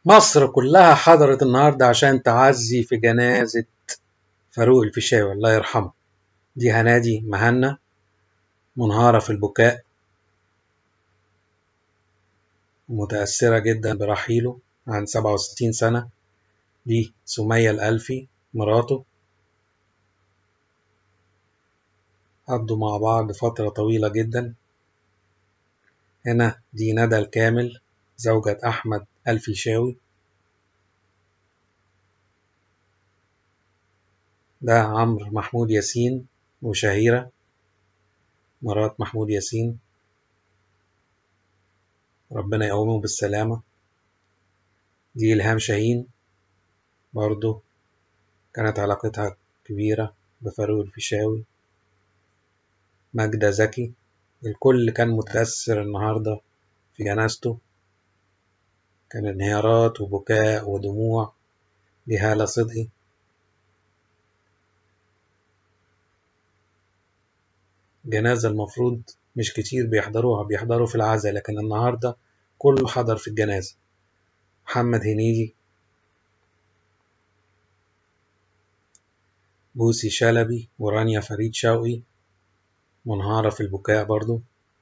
مصر كلها حضرت النهاردة عشان تعزي في جنازة فاروق الفيشاوي الله يرحمه دي هنادي مهنا منهارة في البكاء متأثرة جدا برحيله عن سبعة وستين سنة دي سمية الألفي مراته قضوا مع بعض فترة طويلة جدا هنا دي ندى الكامل زوجة أحمد الفيشاوي ده عمرو محمود ياسين وشهيرة مرات محمود ياسين ربنا يقومه بالسلامة دي إلهام شاهين برضو كانت علاقتها كبيرة بفاروق الفيشاوي ماجدة زكي الكل كان متأثر النهاردة في جنازته كان انهيارات وبكاء ودموع لهالة صدقي جنازة المفروض مش كتير بيحضروها بيحضروا في العزاء لكن النهاردة كله حضر في الجنازة محمد هنيدي بوسي شلبي ورانيا فريد شوقي منهارة في البكاء برضو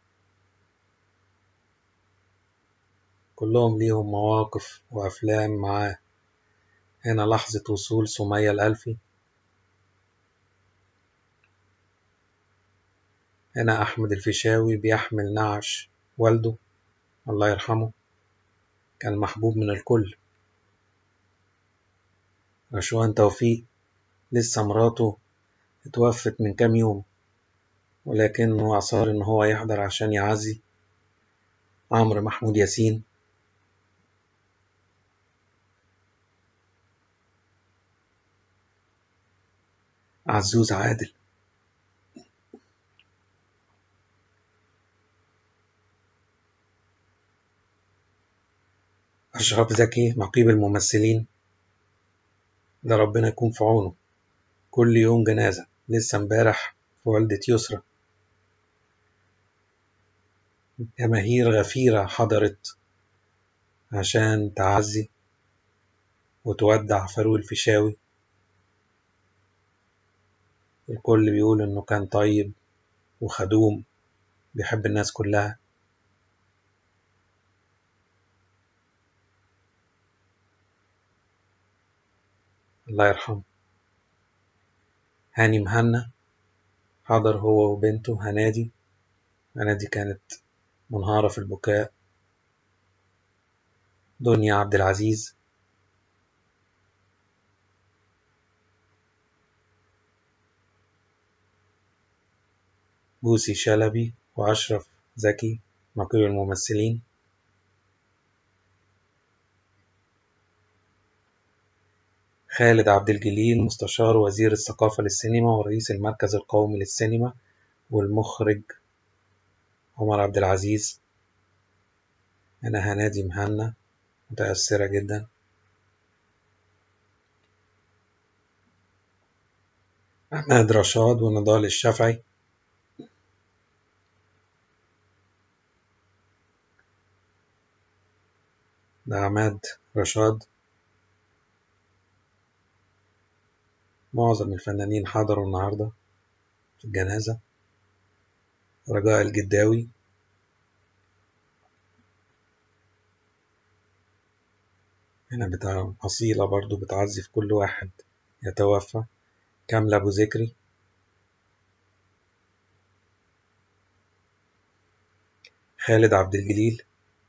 كلهم ليهم مواقف وأفلام معاه هنا لحظة وصول سمية الألفي هنا أحمد الفيشاوي بيحمل نعش والده الله يرحمه كان محبوب من الكل رشوان توفيق لسه مراته اتوفت من كام يوم ولكنه أصر إن هو يحضر عشان يعزي عمرو محمود ياسين عزوز عادل أشرف زكي نقيب الممثلين ده ربنا يكون في عونه كل يوم جنازة لسه امبارح في والدة يسرى جماهير غفيرة حضرت عشان تعزي وتودع فاروق الفيشاوي الكل بيقول إنه كان طيب وخدوم بيحب الناس كلها الله يرحمه هاني مهنا حضر هو وبنته هنادي هنادي كانت منهارة في البكاء دنيا عبد العزيز بوسي شلبي وأشرف زكي نقيب الممثلين خالد عبد الجليل مستشار وزير الثقافة للسينما ورئيس المركز القومي للسينما والمخرج عمر عبد العزيز أنا هنادي مهنا متأثرة جدا عماد رشاد ونضال الشافعي ده عماد رشاد معظم الفنانين حضروا النهاردة في الجنازة رجاء الجداوي هنا بتاع أصيلة برضو بتعزي في كل واحد يتوفى كاملة أبو ذكري خالد عبد الجليل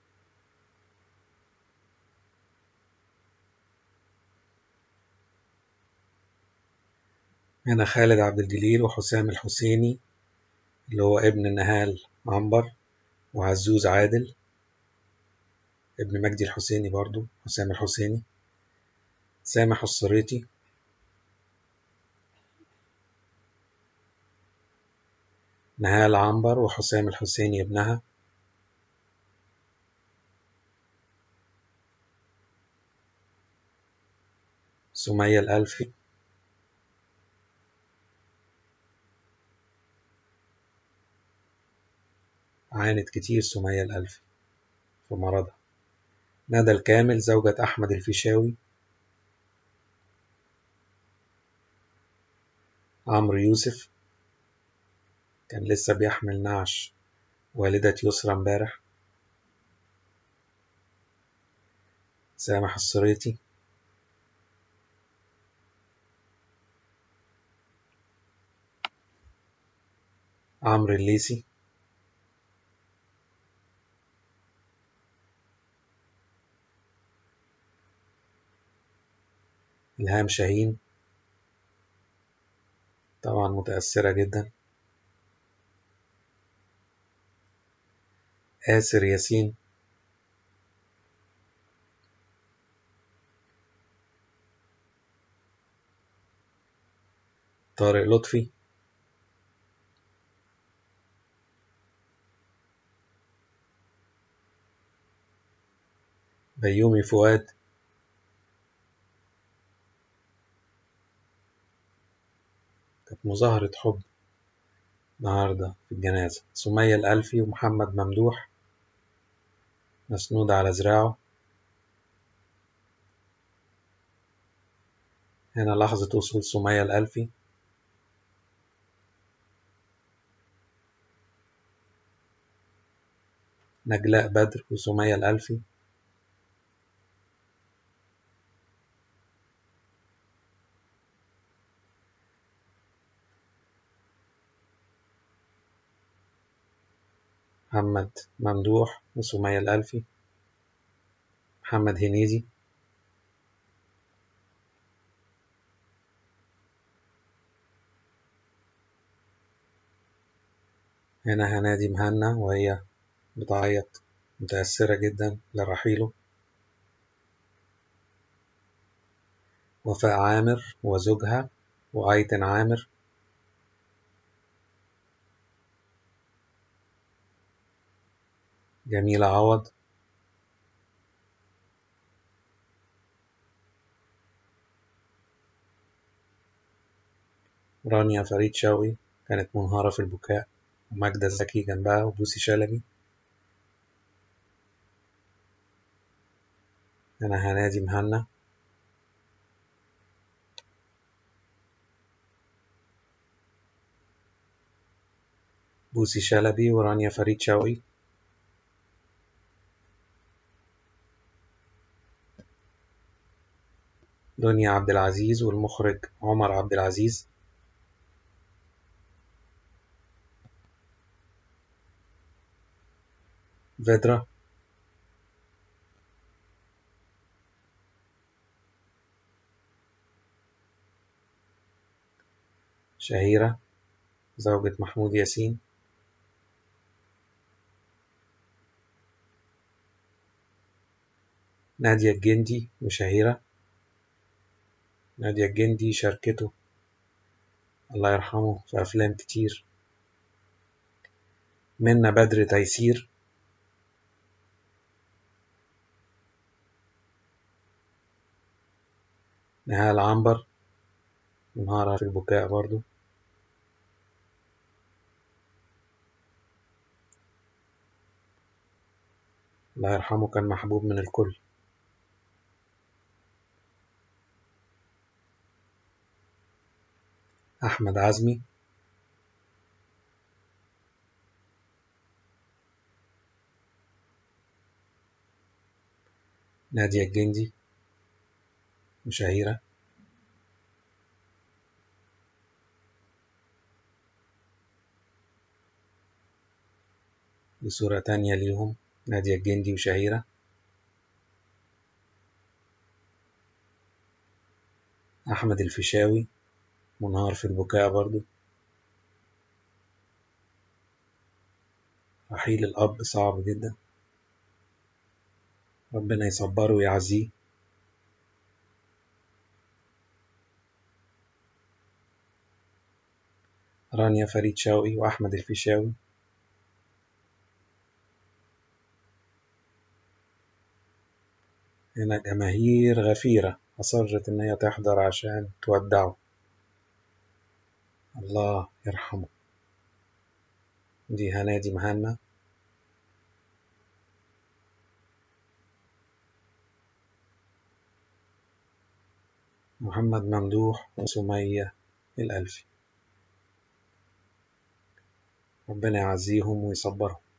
هنا خالد عبد الجليل وحسام الحسيني اللي هو ابن نهال عنبر وعزوز عادل ابن مجدي الحسيني برضو حسام الحسيني سامح الصريطي نهال عنبر وحسام الحسيني ابنها سمية الألفي عانت كتير سمية الألفي في مرضها ندى الكامل زوجة أحمد الفيشاوي عمرو يوسف كان لسه بيحمل نعش والدة يسرى امبارح سامح الصريتي عمرو الليسي إلهام شاهين طبعا متأثرة جدا آسر ياسين طارق لطفي بيومي فؤاد كانت مظاهرة حب النهاردة في الجنازة سمية الألفي ومحمد ممدوح مسنود على ذراعه هنا لحظة وصول سمية الألفي نجلاء بدر وسمية الألفي محمد ممدوح وسمية الألفي محمد هنيدي هنا هنادي مهنا وهي بتعيط متأثرة جدا لرحيله وفاء عامر وزوجها وأيتن عامر جميلة عوض رانيا فريد شوقي كانت منهارة في البكاء وماجدة زكي جنبها وبوسي شلبي أنا هنادي مهنا بوسي شلبي ورانيا فريد شوقي دنيا عبد العزيز والمخرج عمر عبد العزيز فيدرا شهيرة زوجة محمود ياسين نادية الجندي وشهيرة نادية الجندي شاركته الله يرحمه في أفلام كتير منى بدر تيسير نهال عنبر منهارة في البكاء برضو الله يرحمه كان محبوب من الكل أحمد عزمي نادية الجندي وشهيرة بصورة تانية ليهم نادية الجندي وشهيرة أحمد الفيشاوي منهار في البكاء برضو رحيل الأب صعب جدا ربنا يصبره ويعزيه رانيا فريد شوقي وأحمد الفيشاوي هنا جماهير غفيرة أصرت إن هي تحضر عشان تودعه الله يرحمه دي هنادي مهنا محمد ممدوح وسمية الألفي ربنا يعزيهم ويصبرهم